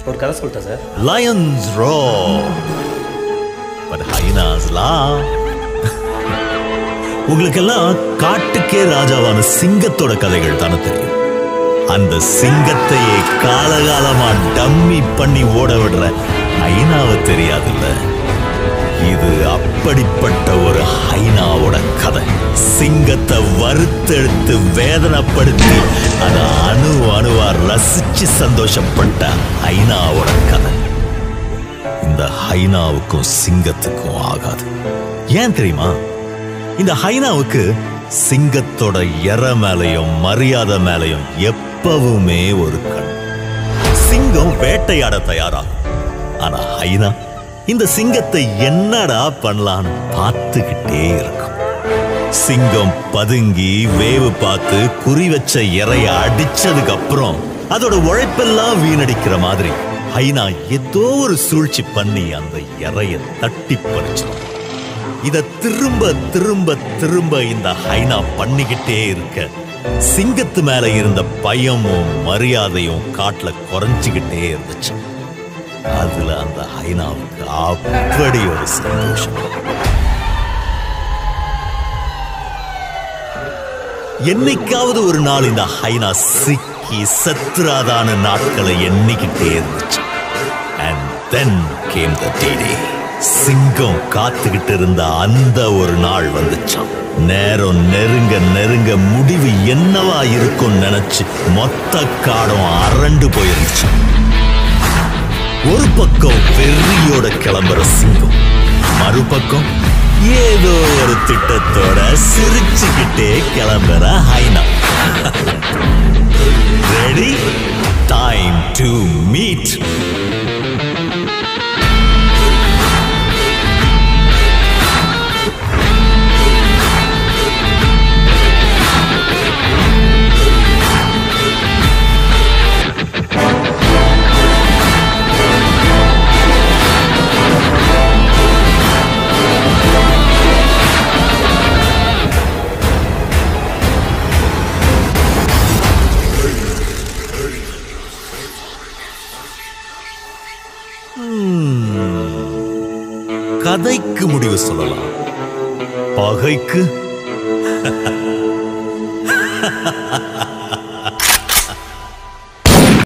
ஒரு கதை சொல்லிட்டேன் sir Lions roar, but hyenas laugh. உங்களுக்கெல்லாம் காட்டுக்கே ராஜாவான சிங்கத்தோட கதைகள் தானே தெரியும் அந்த சிங்கத்தையே காலகாலமா டம்மி பண்ணி ஓட விடுற ஹைனாவை தெரியாதுல்ல இது அப்படிப்பட்ட ஒரு ஹைனாவோட கதை சிங்கத்தை வறுத்தெடுத்து வேதனைப்படுத்தி அதை அணு அணுவா ரசிச்சு சந்தோஷப்பட்ட ஹைனாவோட கதை இந்த ஹைனாவுக்கும் சிங்கத்துக்கும் ஆகாது ஏன் தெரியுமா இந்த ஹைனாவுக்கு சிங்கத்தோட எற மேலையும் மரியாதை மேலையும் எப்பவுமே ஒரு கண் சிங்கம் வேட்டையாட தயாராகும் ஆனா ஹைனா இந்த சிங்கத்தை என்னடா பண்ணலான்னு பார்த்துக்கிட்டே இருக்கும் சிங்கம் பதுங்கி வேவு பார்த்து குறி வச்ச இறைய அடிச்சதுக்கு அப்புறம் அதோட உழைப்பெல்லாம் வீணடிக்கிற மாதிரி ஹைனா ஏதோ ஒரு சூழ்ச்சி பண்ணி அந்த இறைய தட்டி பறிச்சிடும் இத திரும்ப திரும்ப திரும்ப இந்த ஹைனா பண்ணிக்கிட்டே இருக்க சிங்கத்து மேல இருந்த பயமும் மரியாதையும் காட்டுல குறைஞ்சுக்கிட்டே இருந்துச்சு அதுல அந்த ஹைனாவுக்கு அப்படி ஒரு சந்தோஷம் என்னைக்காவது ஒரு நாள் இந்த ஹைனா சிக்கி செத்துராதான நாட்களை எண்ணிக்கிட்டே இருந்துச்சு அண்ட் தென் கேம் த டே சிங்கம் காத்துக்கிட்டு இருந்த அந்த ஒரு நாள் வந்துச்சாம் நேரம் நெருங்க நெருங்க முடிவு என்னவா இருக்கும் நினைச்சு மொத்த காடும் அரண்டு போயிருந்துச்சு ஒரு பக்கம் வெறியோட கிளம்புற சிங்கம் மறுபக்கம் ஏதோ ஒரு திட்டத்தோட சிரிச்சுக்கிட்டே கிளம்புற hyena ready time to meet கதைக்கு முடிவு சொல்லலாம் பகைக்கு